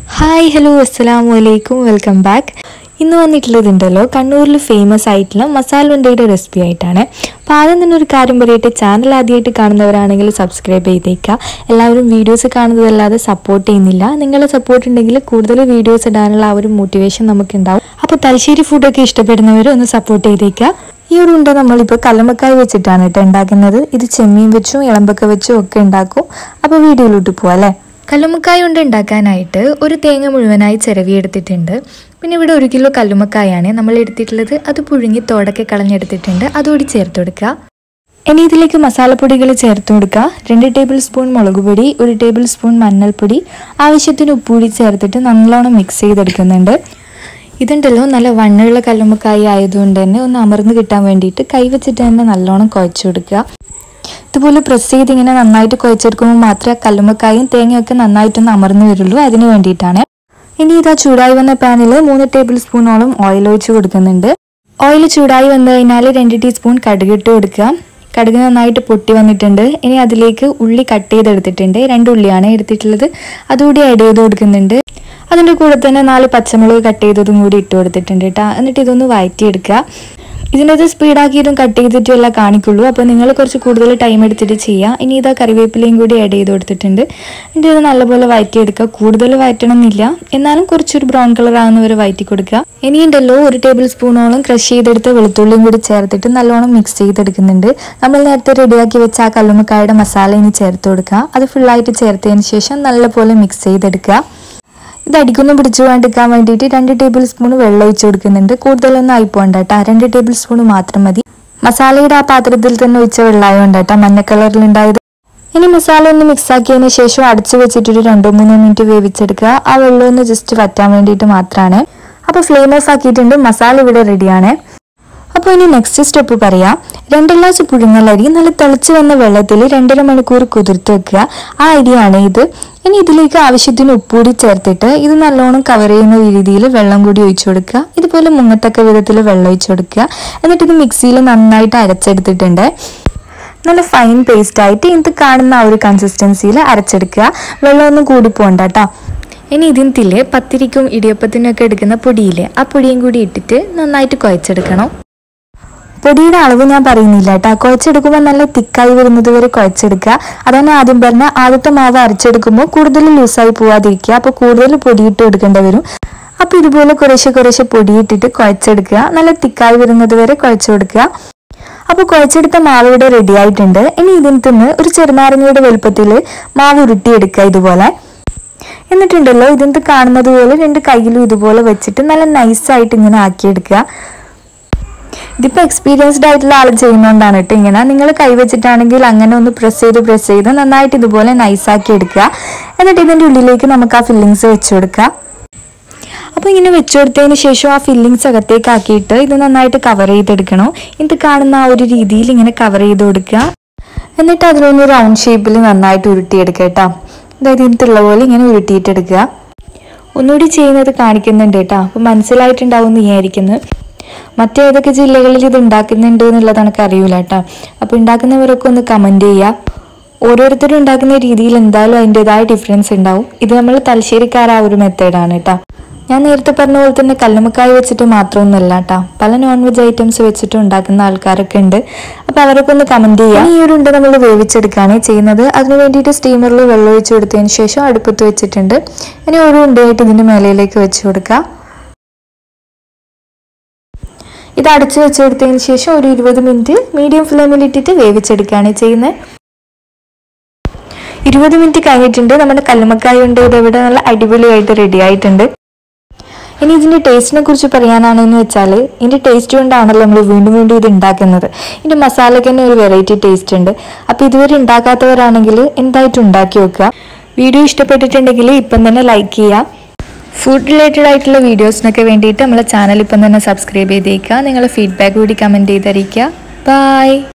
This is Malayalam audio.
ഹായ് ഹലോ അസ്സലാമു അലൈക്കും വെൽക്കം ബാക്ക് ഇന്ന് വന്നിട്ടുള്ളതുണ്ടല്ലോ കണ്ണൂരിൽ ഫേമസ് ആയിട്ടുള്ള മസാല ഉണ്ടയുടെ റെസിപ്പി ആയിട്ടാണ് അപ്പോൾ ആദ്യം തന്നെ ഒരു കാര്യം പറയട്ടെ ചാനൽ ആദ്യമായിട്ട് കാണുന്നവരാണെങ്കിൽ സബ്സ്ക്രൈബ് ചെയ്തേക്കുക എല്ലാവരും വീഡിയോസ് കാണുന്നതല്ലാതെ സപ്പോർട്ട് ചെയ്യുന്നില്ല നിങ്ങളുടെ സപ്പോർട്ട് ഉണ്ടെങ്കിൽ കൂടുതൽ വീഡിയോസ് ഇടാനുള്ള ആ ഒരു മോട്ടിവേഷൻ നമുക്കുണ്ടാവും അപ്പോൾ തലശ്ശേരി ഫുഡൊക്കെ ഇഷ്ടപ്പെടുന്നവർ ഒന്ന് സപ്പോർട്ട് ചെയ്തേക്കുക ഈ ഒരു ഉണ്ട നമ്മളിപ്പോൾ കല്ലമ്മക്കായ വെച്ചിട്ടാണ് കേട്ടോ ഉണ്ടാക്കുന്നത് ഇത് ചെമ്മീൻ വെച്ചും ഇളമ്പൊക്കെ വെച്ചും ഒക്കെ ഉണ്ടാക്കും അപ്പോൾ വീഡിയോയിലോട്ട് പോവാം അല്ലേ കല്ലുമ്മക്കായ കൊണ്ട് ഉണ്ടാക്കാനായിട്ട് ഒരു തേങ്ങ മുഴുവനായി ചിരവിയെടുത്തിട്ടുണ്ട് പിന്നെ ഇവിടെ ഒരു കിലോ കല്ലുമ്മക്കായാണ് നമ്മൾ എടുത്തിട്ടുള്ളത് അത് പുഴുങ്ങി തോടൊക്കെ കളഞ്ഞെടുത്തിട്ടുണ്ട് അതുകൂടി ചേർത്ത് കൊടുക്കുക ഇനി ഇതിലേക്ക് മസാലപ്പൊടികൾ ചേർത്ത് കൊടുക്കുക രണ്ട് ടേബിൾ സ്പൂൺ മുളക് പൊടി ഒരു ടേബിൾ സ്പൂൺ മഞ്ഞൾപ്പൊടി ആവശ്യത്തിന് ഉപ്പുകൂടി ചേർത്തിട്ട് നല്ലോണം മിക്സ് ചെയ്തെടുക്കുന്നുണ്ട് ഇതുണ്ടല്ലോ നല്ല വണ്ണുള്ള കല്ലുമ്മക്കായ ആയതുകൊണ്ട് തന്നെ ഒന്ന് അമർന്ന് കിട്ടാൻ വേണ്ടിയിട്ട് കൈ വെച്ചിട്ട് തന്നെ നല്ലോണം കുഴച്ചു കൊടുക്കുക ഇതുപോലെ പ്രസ് ചെയ്ത് ഇങ്ങനെ നന്നായിട്ട് കുഴച്ചെടുക്കുമ്പോൾ മാത്രമേ ആ കല്ലുമ്മക്കായും തേങ്ങയൊക്കെ നന്നായിട്ടൊന്ന് അമർന്നു വരുള്ളൂ അതിന് വേണ്ടിയിട്ടാണ് ഇനി ഇതാ ചൂടായി വന്ന പാനിൽ മൂന്ന് ടേബിൾ സ്പൂണോളം ഓയിൽ ഒഴിച്ച് കൊടുക്കുന്നുണ്ട് ഓയിൽ ചൂടായി വന്നു കഴിഞ്ഞാൽ രണ്ട് ടീസ്പൂൺ കടുക് ഇട്ട് കൊടുക്കുക കടുക് നന്നായിട്ട് പൊട്ടി വന്നിട്ടുണ്ട് ഇനി അതിലേക്ക് ഉള്ളി കട്ട് ചെയ്തെടുത്തിട്ടുണ്ട് രണ്ട് ഉള്ളിയാണ് എടുത്തിട്ടുള്ളത് അതുകൂടി ആഡ് ചെയ്ത് കൊടുക്കുന്നുണ്ട് അതിൻ്റെ കൂടെ തന്നെ നാല് പച്ചമുളക് കട്ട് ചെയ്തതും കൂടി ഇട്ട് കൊടുത്തിട്ടുണ്ട് കേട്ടോ എന്നിട്ട് ഇതൊന്ന് വഴറ്റിയെടുക്കുക ഇതിനകത്ത് സ്പീഡാക്കിയിട്ടും കട്ട് ചെയ്തിട്ടും എല്ലാം കാണിക്കുള്ളൂ അപ്പോൾ നിങ്ങൾ കുറച്ച് കൂടുതൽ ടൈം എടുത്തിട്ട് ചെയ്യുക ഇനി ഇതാ കറിവേപ്പിലയും കൂടി ആഡ് ചെയ്ത് കൊടുത്തിട്ടുണ്ട് എന്നിട്ട് ഇത് നല്ലപോലെ വഴറ്റിയെടുക്കുക കൂടുതൽ വഴറ്റണം എന്നില്ല എന്നാലും കുറച്ചൊരു ബ്രൗൺ കളർ ആകുന്നവരെ വഴറ്റി കൊടുക്കുക ഇനിയുണ്ടല്ലോ ഒരു ടേബിൾ സ്പൂണോളം ക്രഷ് ചെയ്തെടുത്ത് വെളുത്തുള്ളിയും കൂടി ചേർത്തിട്ട് നല്ലോണം മിക്സ് ചെയ്തെടുക്കുന്നുണ്ട് നമ്മൾ നേരത്തെ റെഡിയാക്കി വെച്ച ആ കല്ലുമ്മക്കായുടെ മസാല ഇനി ചേർത്ത് കൊടുക്കുക അത് ഫുള്ളായിട്ട് ചേർത്തതിന് ശേഷം നല്ലപോലെ മിക്സ് ചെയ്തെടുക്കുക ഇത് അടിക്കൊന്നും പിടിച്ചു പോകാണ്ടിരിക്കാൻ വേണ്ടിയിട്ട് രണ്ട് ടേബിൾ സ്പൂൺ വെള്ളം ഒഴിച്ചു കൊടുക്കുന്നുണ്ട് കൂടുതലൊന്നും ആയി പോകണ്ട കേട്ടോ രണ്ട് ടേബിൾ സ്പൂൺ മാത്രം മതി മസാലയുടെ ആ പാത്രത്തിൽ തന്നെ ഒഴിച്ച വെള്ളമായോണ്ട് കേട്ടോ മഞ്ഞ കളറിൽ ഉണ്ടായത് ഇനി മസാല ഒന്ന് മിക്സ് ആക്കിയതിന് ശേഷം അടച്ചു വെച്ചിട്ടൊരു രണ്ടോ മൂന്നോ മിനിറ്റ് വേവിച്ചെടുക്കുക ആ വെള്ളം ഒന്ന് ജസ്റ്റ് വറ്റാൻ വേണ്ടിയിട്ട് മാത്രമാണ് അപ്പോൾ ഫ്ലെയിം ഓഫ് ആക്കിയിട്ടുണ്ട് മസാല ഇവിടെ റെഡിയാണ് അപ്പോൾ ഇനി നെക്സ്റ്റ് സ്റ്റെപ്പ് പറയാം രണ്ട് ഗ്ലാസ് പുഴുങ്ങലരി നല്ല തിളച്ച് വന്ന വെള്ളത്തിൽ രണ്ടര മണിക്കൂർ കുതിർത്ത് വെക്കുക ആ അരിയാണ് ഇത് ഇനി ഇതിലേക്ക് ആവശ്യത്തിന് ഉപ്പുകൂടി ചേർത്തിട്ട് ഇത് നല്ലോണം കവർ ചെയ്യുന്ന രീതിയിൽ വെള്ളം കൂടി ഒഴിച്ചു കൊടുക്കുക ഇതുപോലെ മുങ്ങത്തക്ക വിധത്തിൽ വെള്ളം ഒഴിച്ചു കൊടുക്കുക എന്നിട്ട് ഇത് മിക്സിയിൽ നന്നായിട്ട് അരച്ചെടുത്തിട്ടുണ്ട് നല്ല ഫൈൻ പേസ്റ്റ് ആയിട്ട് ഇത് കാണുന്ന ആ ഒരു കൺസിസ്റ്റൻസിയിൽ അരച്ചെടുക്കുക വെള്ളമൊന്നും കൂടി പോകണ്ട കേട്ടോ ഇനി ഇതിനത്തില് പത്തിരിക്കും ഇടിയപ്പത്തിനും ഒക്കെ എടുക്കുന്ന പൊടിയില്ലേ ആ പൊടിയും കൂടി ഇട്ടിട്ട് നന്നായിട്ട് കുഴച്ചെടുക്കണം പൊടിയുടെ അളവ് ഞാൻ പറയുന്നില്ല കേട്ടോ കുഴച്ചെടുക്കുമ്പോൾ നല്ല തിക്കായി വരുന്നത് വരെ കുഴച്ചെടുക്കുക അതാണ് ആദ്യം പറഞ്ഞ ആദ്യത്തെ മാവ് അരച്ചെടുക്കുമ്പോൾ കൂടുതൽ ലൂസായി പോവാതിരിക്കുക അപ്പോൾ കൂടുതൽ പൊടിയിട്ട് എടുക്കേണ്ടി വരും അപ്പോൾ ഇതുപോലെ കുറേശ്ശെ കുറേശ്ശെ പൊടിയിട്ടിട്ട് കുഴച്ചെടുക്കുക നല്ല തിക്കായി വരുന്നത് വരെ കുഴച്ചു കൊടുക്കുക അപ്പോൾ കുഴച്ചെടുത്ത മാവ് ഇവിടെ റെഡി ആയിട്ടുണ്ട് ഇനി ഇതിനകത്ത് നിന്ന് ഒരു ചെറുനാരങ്ങയുടെ വലുപ്പത്തിൽ മാവ് ഉരുട്ടിയെടുക്കുക ഇതുപോലെ എന്നിട്ടുണ്ടല്ലോ ഇതിനകത്ത് കാണുന്നത് പോലെ രണ്ട് കയ്യിലും ഇതുപോലെ വെച്ചിട്ട് നല്ല നൈസായിട്ട് ഇങ്ങനെ ആക്കിയെടുക്കുക ഇതിപ്പോൾ എക്സ്പീരിയൻസ്ഡ് ആയിട്ടുള്ള ആൾ ചെയ്യുന്നതുകൊണ്ടാണ് കേട്ടോ ഇങ്ങനെ നിങ്ങൾ കൈവച്ചിട്ടാണെങ്കിൽ അങ്ങനെ ഒന്ന് പ്രസ് ചെയ്ത് പ്രസ് ചെയ്ത് നന്നായിട്ട് ഇതുപോലെ നൈസാക്കി എടുക്കുക എന്നിട്ട് ഇതിൻ്റെ ഉള്ളിലേക്ക് നമുക്ക് ആ ഫില്ലിങ്സ് വെച്ച് കൊടുക്കുക അപ്പോൾ ഇങ്ങനെ വെച്ചു കൊടുത്തതിന് ശേഷം ആ ഫില്ലിങ്സ് അകത്തേക്ക് ആക്കിയിട്ട് ഇത് നന്നായിട്ട് കവർ ചെയ്തെടുക്കണം ഇത് കാണുന്ന ആ ഒരു രീതിയിൽ ഇങ്ങനെ കവർ ചെയ്ത് കൊടുക്കുക എന്നിട്ട് അതിലൊന്ന് റൗണ്ട് ഷേപ്പിൽ നന്നായിട്ട് ഉരുട്ടിയെടുക്കുക കേട്ടോ അതായത് ഇതിലുള്ള പോലെ ഇങ്ങനെ ഉരുട്ടിയിട്ടെടുക്കുക ഒന്നുകൂടി ചെയ്യുന്നത് കാണിക്കുന്നുണ്ട് കേട്ടോ അപ്പോൾ മനസ്സിലായിട്ടുണ്ടാവും എന്ന് വിചാരിക്കുന്നത് മറ്റേതൊക്കെ ജില്ലകളിൽ ഇത് ഉണ്ടാക്കുന്നുണ്ട് എന്നുള്ളത് എനിക്ക് അറിയില്ല കേട്ടോ അപ്പോൾ ഉണ്ടാക്കുന്നവരൊക്കെ ഒന്ന് കമൻറ്റ് ചെയ്യുക ഓരോരുത്തരും ഉണ്ടാക്കുന്ന രീതിയിൽ എന്തായാലും അതിൻ്റെതായ ഡിഫറൻസ് ഉണ്ടാവും ഇത് നമ്മൾ തലശ്ശേരിക്കാർ ആ ഒരു മെത്തേഡാണ് കേട്ടോ ഞാൻ നേരത്തെ പറഞ്ഞ പോലെ തന്നെ കല്ലുമ്മക്കായ വെച്ചിട്ട് മാത്രമൊന്നുമല്ല കേട്ടോ പല നോൺ വെജ് ഐറ്റംസ് വെച്ചിട്ട് ഉണ്ടാക്കുന്ന ആൾക്കാരൊക്കെ ഉണ്ട് അപ്പോൾ അവരൊക്കെ ഒന്ന് കമൻറ്റ് ചെയ്യാം ഈ ഒരു ഉണ്ട് നമ്മൾ വേവിച്ചെടുക്കുകയാണ് ചെയ്യുന്നത് അതിന് വേണ്ടിയിട്ട് സ്റ്റീമറിൽ വെള്ളം ഒഴിച്ച് കൊടുത്തതിന് ശേഷം അടുപ്പത്ത് വെച്ചിട്ടുണ്ട് ഇനി ഒരു ഉണ്ടയായിട്ട് ഇതിൻ്റെ മേലയിലേക്ക് വെച്ച് കൊടുക്കുക ഇത് അടച്ചു വെച്ച് കൊടുത്തതിന് ശേഷം ഒരു ഇരുപത് മിനിറ്റ് മീഡിയം ഫ്ലെയിമിൽ ഇട്ടിട്ട് വേവിച്ചെടുക്കുകയാണ് ചെയ്യുന്നത് ഇരുപത് മിനിറ്റ് കഴിഞ്ഞിട്ടുണ്ട് നമ്മുടെ കല്ലുമ്മക്കായ ഉണ്ട് ഇത് ഇവിടെ നല്ല അടിപൊളിയായിട്ട് റെഡി ആയിട്ടുണ്ട് ഇനി ഇതിന്റെ ടേസ്റ്റിനെ കുറിച്ച് പറയാനാണെന്ന് വെച്ചാൽ ഇതിന്റെ ടേസ്റ്റ് കൊണ്ടാണല്ലോ നമ്മൾ വീണ്ടും വീണ്ടും ഇത് ഉണ്ടാക്കുന്നത് ഇതിന്റെ മസാലയ്ക്ക് തന്നെ ഒരു വെറൈറ്റി ടേസ്റ്റ് ഉണ്ട് അപ്പോൾ ഇതുവരെ ഉണ്ടാക്കാത്തവരാണെങ്കിൽ എന്തായിട്ടും ഉണ്ടാക്കി വെക്കുക വീഡിയോ ഇഷ്ടപ്പെട്ടിട്ടുണ്ടെങ്കിൽ ഇപ്പം തന്നെ ലൈക്ക് ചെയ്യുക ഫുഡ് റിലേറ്റഡ് ആയിട്ടുള്ള വീഡിയോസിനൊക്കെ വേണ്ടിയിട്ട് നമ്മളെ ചാനൽ ഇപ്പം തന്നെ സബ്സ്ക്രൈബ് ചെയ്തേക്കുക നിങ്ങളുടെ ഫീഡ്ബാക്ക് കൂടി കമൻറ്റ് ചെയ്തറിയിക്കുക ബൈ